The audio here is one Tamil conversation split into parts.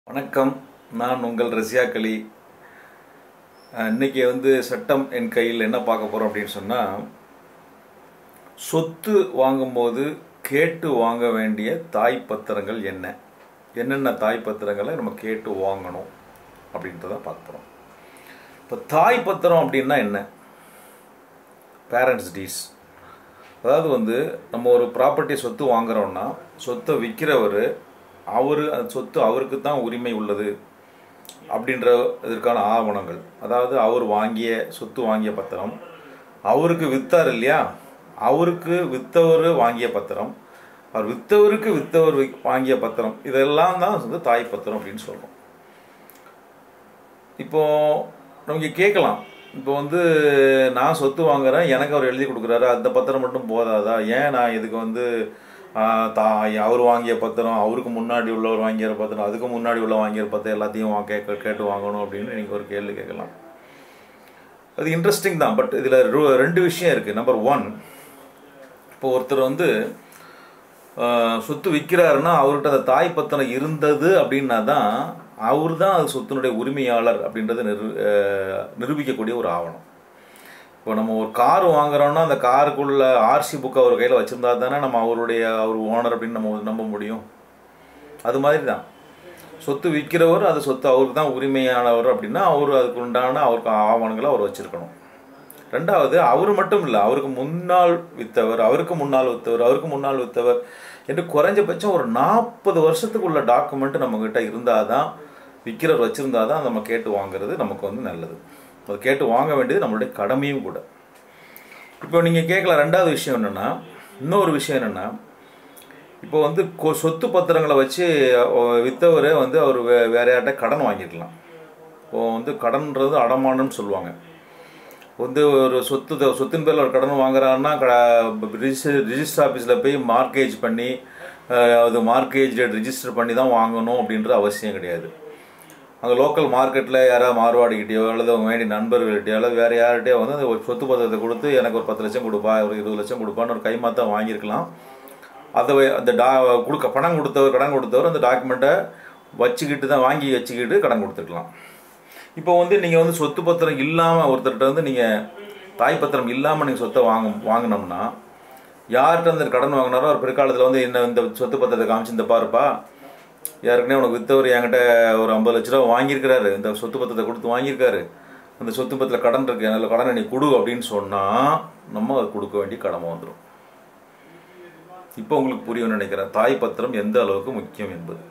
வணக்கம் நான் உங்கள் ரஷ்யா களி அஹ், இன்னைக்கு வந்து சட்டம் என் கையில் என்ன பார்க்க போகிறோம் அப்படின்னு சொன்னால் சொத்து வாங்கும்போது கேட்டு வாங்க வேண்டிய தாய் பத்திரங்கள் என்ன என்னென்ன தாய் பத்திரங்களை நம்ம கேட்டு வாங்கணும் அப்படின்றத பார்க்க போகிறோம் இப்போ தாய் பத்திரம் அப்படின்னா என்ன பேரண்ட்ஸ் டீஸ் அதாவது வந்து நம்ம ஒரு ப்ராப்பர்ட்டி சொத்து வாங்குறோம்னா சொத்தை விற்கிறவர் அவர் அந்த சொத்து அவருக்கு தான் உரிமை உள்ளது அப்படின்ற இதற்கான ஆவணங்கள் அதாவது அவர் வாங்கிய சொத்து வாங்கிய பத்திரம் அவருக்கு வித்தார் இல்லையா அவருக்கு வித்தவர் வாங்கிய பத்திரம் அவர் வித்தவருக்கு வித்தவர் வி- வாங்கிய பத்திரம் இதெல்லாம் தான் வந்து தாய் பத்திரம் அப்படின்னு சொல்றோம் இப்போ நமக்கு கேட்கலாம் இப்போ வந்து நான் சொத்து வாங்குறேன் எனக்கு அவர் எழுதி கொடுக்குறாரு அந்த பத்திரம் மட்டும் போதாதா ஏன் நான் இதுக்கு வந்து ஆஹ், தா அவர் வாங்கிய பத்திரம் அவருக்கு முன்னாடி உள்ளவர் வாங்கிய பத்திரம் அதுக்கு முன்னாடி உள்ள வாங்கிய பத்திரம் எல்லாத்தையும் வா- கேட்க கேட்டு வாங்கணும் அப்படின்னு நீங்கள் ஒரு கேள்வி கேட்கலாம் அது இன்ட்ரெஸ்டிங் தான் பட் இதில் ரெண்டு விஷயம் இருக்குது நம்பர் ஒன் இப்போ ஒருத்தர் வந்து ஆஹ், சொத்து விற்கிறாருன்னா அவர்கிட்ட அந்த தாய் பத்திரம் இருந்தது அப்படின்னா தான் அவர் தான் அது சொத்தினுடைய உரிமையாளர் அப்படின்றத நிரு ஆஹ், நிரூபிக்கக்கூடிய ஒரு ஆவணம் இப்போ நம்ம ஒரு கார் வாங்குறோம்னா அந்த காருக்குள்ள ஆர்சி புக் அவர் கையில் வச்சிருந்தா தானே நம்ம அவருடைய அவர் ஓனர் அப்படின்னு நம்ம நம்ப முடியும் அது மாதிரி தான் சொத்து விற்கிறவர் அது சொத்து அவருக்கு தான் உரிமையானவர் அப்படின்னா அவர் அதுக்கு உண்டான அவருக்கு ஆவணங்களை அவர் வச்சிருக்கணும் ரெண்டாவது அவர் மட்டும் இல்லை அவருக்கு முன்னால் வித்தவர் அவருக்கு முன்னால் வித்தவர் அவருக்கு முன்னால் வித்தவர் என்று குறைஞ்சபட்சம் ஒரு நாற்பது வருஷத்துக்குள்ள டாக்குமெண்ட் நம்மக்கிட்ட இருந்தால் தான் விற்கிறவர் வச்சுருந்தா தான் நம்ம கேட்டு வாங்குறது நமக்கு வந்து நல்லது அது கேட்டு வாங்க வேண்டியது நம்மளுடைய கடமையும் கூட இப்போ நீங்கள் கேட்கலாம் ரெண்டாவது விஷயம் என்னென்னா இன்னொரு விஷயம் என்னென்னா இப்போ வந்து கொ- சொத்து பத்திரங்களை வச்சு விற்றவரே வந்து அவர் வே வேற யார்கிட்ட கடன் வாங்கியிருக்கலாம் இப்போ வந்து கடன்றது அடமானம்னு சொல்லுவாங்க வந்து ஒரு சொத்து த- சொத்தின் பேரில் ஒரு கடன் வாங்குறாருன்னா ரிஜிஸ்டர் ரிஜிஸ்டர் ஆஃபீஸில் போய் மார்க்கேஜ் பண்ணி அஹ், அது மார்க்கேஜ் ரேட் ரிஜிஸ்டர் பண்ணி தான் வாங்கணும் அப்படின்ற அவசியம் கிடையாது அங்கே லோக்கல் மார்க்கெட்டில் யாராவது மார்வாடிக்கிட்டேயோ அல்லது அவங்க வேண்டிய நண்பர்கள்கிட்டயோ அல்லது வேறு யார்கிட்டயோ வந்து அந்த ஒரு சொத்து பத்திரத்தை கொடுத்து எனக்கு ஒரு பத்து லட்சம் கொடுப்பா ஒரு இருபது லட்சம் கொடுப்பான்னு ஒரு கைமாத்தா வாங்கியிருக்கலாம் அதை வை- அந்த டா கொடுக்க பணம் கொடுத்தவர் கடன் கொடுத்தவர் அந்த டாக்குமெண்ட்டை வச்சுக்கிட்டு தான் வாங்கி வச்சுக்கிட்டு கடன் கொடுத்துருக்கலாம் இப்போ வந்து நீங்கள் வந்து சொத்து பத்திரம் இல்லாமல் ஒருத்தர்கிட்ட வந்து நீங்கள் தாய் பத்திரம் இல்லாமல் நீங்கள் சொத்தை வாங்க வாங்கினோம்னா யார்கிட்ட அந்த கடன் வாங்கினாரோ அவர் பிற்காலத்தில் வந்து என்ன இந்த சொத்து பத்திரத்தை காமிச்சு இந்த பாருப்பா ஏற்கனவே உனக்கு வித்தவர் என்கிட்ட ஒரு ஐம்பது லட்ச ரூபா வாங்கியிருக்கிறாரு இந்த சொத்து பத்திரத்தை கொடுத்து வாங்கியிருக்காரு அந்த சொத்து பத்திரத்தில் கடன் இருக்கு அதில் கடனை நீ கொடு அப்படின்னு சொன்னால் நம்ம அது கொடுக்க வேண்டிய கடமை வந்துடும் இப்போ உங்களுக்கு புரியும்னு நினைக்கிறேன் தாய் பத்திரம் எந்த அளவுக்கு முக்கியம் என்பது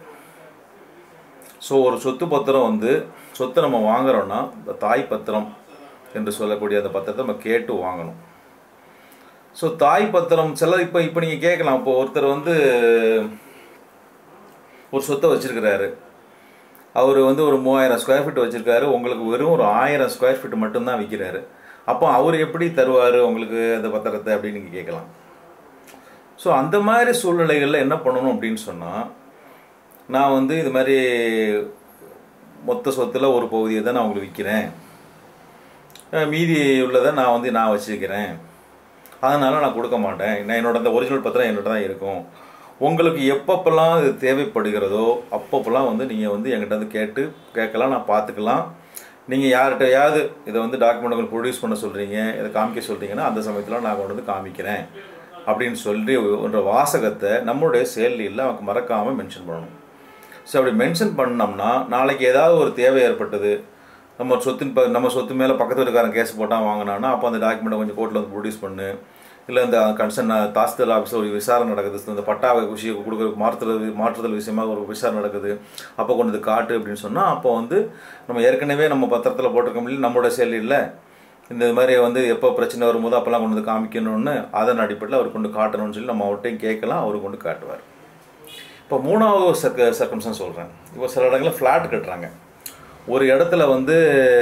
ஸோ ஒரு சொத்து பத்திரம் வந்து சொத்தை நம்ம வாங்குறோம்னா இந்த தாய் பத்திரம் என்று சொல்லக்கூடிய அந்த பத்திரத்தை நம்ம கேட்டு வாங்கணும் ஸோ தாய் பத்திரம் சில இப்போ இப்போ நீங்கள் கேட்கலாம் இப்போ ஒருத்தர் வந்து ஒரு சொத்தை வச்சிருக்கிறாரு அவர் வந்து ஒரு மூவாயிரம் ஸ்கொயர் ஃபீட் வச்சிருக்காரு உங்களுக்கு வெறும் ஒரு ஆயிரம் ஸ்கொயர் ஃபீட் மட்டும்தான் விற்கிறாரு அப்போ அவர் எப்படி தருவார் உங்களுக்கு அந்த பத்திரத்தை அப்படின்னு நீங்கள் கேட்கலாம் ஸோ அந்த மாதிரி சூழ்நிலைகளில் என்ன பண்ணணும் அப்படின்னு சொன்னால் நான் வந்து இது மாதிரி மொத்த சொத்தில் ஒரு பகுதியை தான் நான் உங்களுக்கு விற்கிறேன் அஹ் மீதி உள்ளதை நான் வந்து நான் வச்சுக்கிறேன் அதனால் நான் கொடுக்க மாட்டேன் நான் என்னோட அந்த ஒரிஜினல் பத்திரம் என்னோட தான் இருக்கும் உங்களுக்கு எப்பப்பெல்லாம் இது தேவைப்படுகிறதோ அப்பப்பெல்லாம் வந்து நீங்கள் வந்து என்கிட்ட வந்து கேட்டு கேட்கலாம் நான் பார்த்துக்கலாம் நீங்கள் யார்கிட்டயாவது இதை வந்து டாக்குமெண்ட் ப்ரொடியூஸ் பண்ண சொல்கிறீங்க இதை காமிக்க சொல்கிறீங்கன்னா அந்த சமயத்தில் நான் கொண்டு வந்து காமிக்கிறேன் அப்படின்னு சொல்லி ஒரு வாசகத்தை நம்மளுடைய செயலியில் அவனுக்கு மறக்காமல் மென்ஷன் பண்ணணும் ஸோ அப்படி மென்ஷன் பண்ணோம்னா நாளைக்கு ஏதாவது ஒரு தேவை ஏற்பட்டது நம்ம சொத்தின் ப நம்ம சொத்து மேலே பக்கத்து வீட்டுக்காரன் கேஸ் போட்டால் வாங்கினான்னா அப்போ அந்த டாக்குமெண்ட்டை கொஞ்சம் கோர்ட்டில் வந்து ப்ரொடியூஸ் பண்ணு இல்லை இந்த கன்சர்ன் தாசில்தார் ஆஃபீஸில் ஒரு விசாரணை நடக்குது இந்த பட்டா விஷயம் கொடுக்குற மாற்றுறது மாற்றுதல் விஷயமா ஒரு விசாரணை நடக்குது அப்போ கொண்டு வந்து காட்டு அப்படின்னு சொன்னால் அப்போ வந்து நம்ம ஏற்கனவே நம்ம பத்திரத்தில் போட்டிருக்க முடியல நம்மளோட செயல் இல்லை இந்த மாதிரி வந்து எப்போ பிரச்சனை வரும்போது அப்போல்லாம் கொண்டு வந்து காமிக்கணும்னு அதன் அடிப்படையில் அவர் கொண்டு காட்டணும்னு சொல்லி நம்ம அவர்கிட்டையும் கேட்கலாம் அவர் கொண்டு காட்டுவார் இப்போ மூணாவது ஒரு சர்க்க சர்க்கம்சன் சொல்கிறேன் இப்போ சில இடங்களில் ஃப்ளாட் கட்டுறாங்க ஒரு இடத்துல வந்து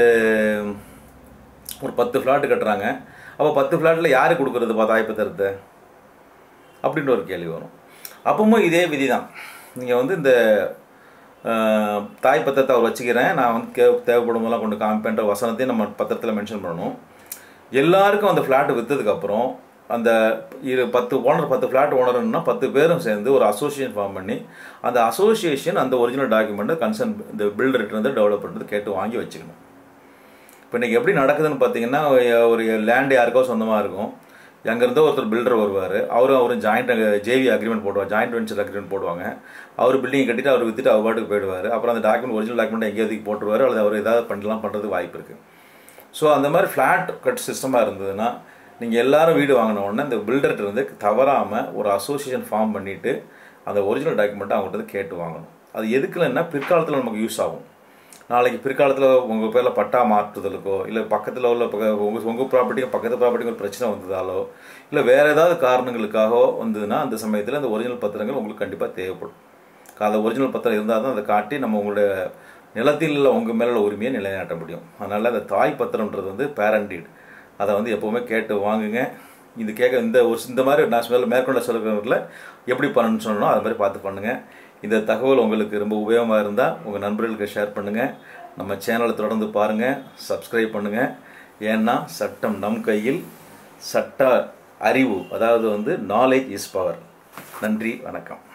ஒரு பத்து ஃப்ளாட் கட்டுறாங்க அப்போ பத்து ஃப்ளாட்டில் யார் கொடுக்குறது பா தாய் பத்திரத்தை அப்படின்ற ஒரு கேள்வி வரும் அப்பவும் இதே விதி தான் நீங்கள் வந்து இந்த அஹ், தாய் பத்திரத்தை அவர் வச்சுக்கிறேன் நான் வந்து கே தேவைப்படும் போதெல்லாம் கொண்டு காமிப்பேன்ற வசனத்தையும் நம்ம பத்திரத்தில் மென்ஷன் பண்ணணும் எல்லாருக்கும் அந்த ஃப்ளாட் விற்றதுக்கப்புறம் அந்த இரு பத்து ஓனர் பத்து ஃப்ளாட் ஓனர்னா பத்து பேரும் சேர்ந்து ஒரு அசோசியேஷன் ஃபார்ம் பண்ணி அந்த அசோசியேஷன் அந்த ஒரிஜினல் டாக்குமெண்ட்டை கன்சர்ன் இந்த பில்டர்கிட்ட இருந்து டெவலப் பண்ணுறது கேட்டு வாங்கி வச்சுக்கணும் இப்போ இன்றைக்கி எப்படி நடக்குதுன்னு பார்த்தீங்கன்னா ஒரு லேண்ட் யாருக்கோ சொந்தமாக இருக்கும் அங்கேருந்தோ ஒருத்தர் பில்டர் வருவார் அவரும் அவரும் ஜாயிண்ட் ஜேவி அக்ரிமெண்ட் போடுவார் ஜாயிண்ட் வெஞ்சர் அக்ரிமெண்ட் போடுவாங்க அவர் பில்டிங் கட்டிட்டு அவர் வித்துட்டு அவர் பாட்டுக்கு போயிடுவார் அப்புறம் அந்த டாக்குமெண்ட் ஒரிஜினல் டாக்குமெண்ட் எங்கேயாவது போட்டுருவார் அல்லது அவர் ஏதாவது பண்ணலாம் பண்ணுறதுக்கு வாய்ப்பு இருக்குது ஸோ அந்த மாதிரி ஃப்ளாட் கட் சிஸ்டமாக இருந்ததுன்னா நீங்கள் எல்லாரும் வீடு வாங்கின உடனே இந்த பில்டர்கிட்ட இருந்து தவறாமல் ஒரு அசோசியேஷன் ஃபார்ம் பண்ணிவிட்டு அந்த ஒரிஜினல் டாக்குமெண்ட்டை அவங்ககிட்ட இருந்து கேட்டு வாங்கணும் அது எதுக்குலன்னா பிற்காலத்தில் நமக்கு யூஸ் ஆகும் நாளைக்கு பிற்காலத்தில் உங்கள் பேரில் பட்டா மாற்றுதலுக்கோ இல்லை பக்கத்தில் உள்ள உங்கள் உங்கள் ப்ராப்பர்ட்டிக்கும் பக்கத்து ப்ராப்பர்ட்டிக்கு ஒரு பிரச்சனை வந்ததாலோ இல்லை வேறு ஏதாவது காரணங்களுக்காகவோ வந்ததுன்னா அந்த சமயத்தில் அந்த ஒரிஜினல் பத்திரங்கள் உங்களுக்கு கண்டிப்பாக தேவைப்படும் அந்த ஒரிஜினல் பத்திரம் இருந்தால் தான் அதை காட்டி நம்ம உங்களுடைய நிலத்தில் உள்ள உங்கள் மேலே உள்ள உரிமையை நிலைநாட்ட முடியும் அதனால் அந்த தாய் பத்திரம்ன்றது வந்து பேரண்டீட் அதை வந்து எப்போவுமே கேட்டு வாங்குங்க இது கேட்க இந்த ஒரு இந்த மாதிரி நான் சொல்ல மேற்கொண்ட சொல்லுறதுல எப்படி பண்ணணும்னு சொன்னோம் அது மாதிரி பார்த்து பண்ணுங்கள் இந்த தகவல் உங்களுக்கு ரொம்ப உபயோகமாக இருந்தால் உங்கள் நண்பர்களுக்கு ஷேர் பண்ணுங்கள் நம்ம சேனலை தொடர்ந்து பாருங்கள் சப்ஸ்கிரைப் பண்ணுங்கள் ஏன்னா சட்டம் நம் கையில் சட்ட அறிவு அதாவது வந்து நாலேஜ் இஸ் பவர் நன்றி வணக்கம்